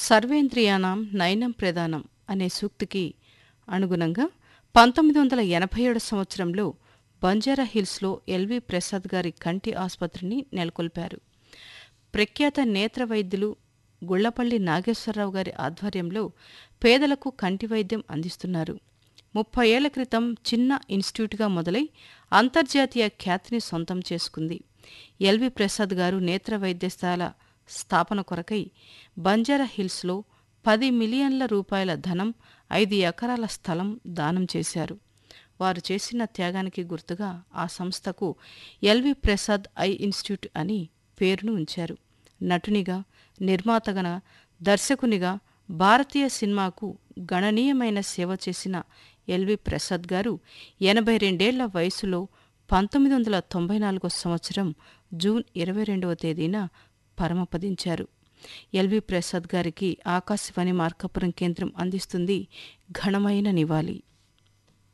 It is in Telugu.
సర్వేంద్రియానాం నయనం ప్రధానం అనే సూక్తికి అనుగుణంగా పంతొమ్మిది వందల ఎనభై ఏడు సంవత్సరంలో బంజారా హిల్స్లో ఎల్వి ప్రసాద్ గారి కంటి ఆసుపత్రిని నెలకొల్పారు ప్రఖ్యాత నేత్ర వైద్యులు గుళ్లపల్లి నాగేశ్వరరావు గారి ఆధ్వర్యంలో పేదలకు కంటి వైద్యం అందిస్తున్నారు ముప్పై ఏళ్ల క్రితం చిన్న ఇన్స్టిట్యూట్గా మొదలై అంతర్జాతీయ ఖ్యాతిని సొంతం చేసుకుంది ఎల్వి ప్రసాద్ గారు నేత్ర వైద్యశాల స్థాపన కొరకై బంజారా హిల్స్లో పది మిలియన్ల రూపాయల ధనం ఐదు ఎకరాల స్థలం దానం చేశారు వారు చేసిన త్యాగానికి గుర్తుగా ఆ సంస్థకు ఎల్వి ప్రసాద్ ఐ ఇన్స్టిట్యూట్ అని పేరును ఉంచారు నటునిగా నిర్మాతగన దర్శకునిగా భారతీయ సినిమాకు గణనీయమైన సేవ చేసిన ఎల్వి ప్రసాద్ గారు ఎనభై రెండేళ్ల వయసులో పంతొమ్మిది వందల తొంభై నాలుగో సంవత్సరం జూన్ ఇరవై రెండవ తేదీన పరమపదించారు ఎల్వి ప్రసాద్ గారికి ఆకాశవాణి మార్కాపురం కేంద్రం అందిస్తుంది ఘనమైన నివాళి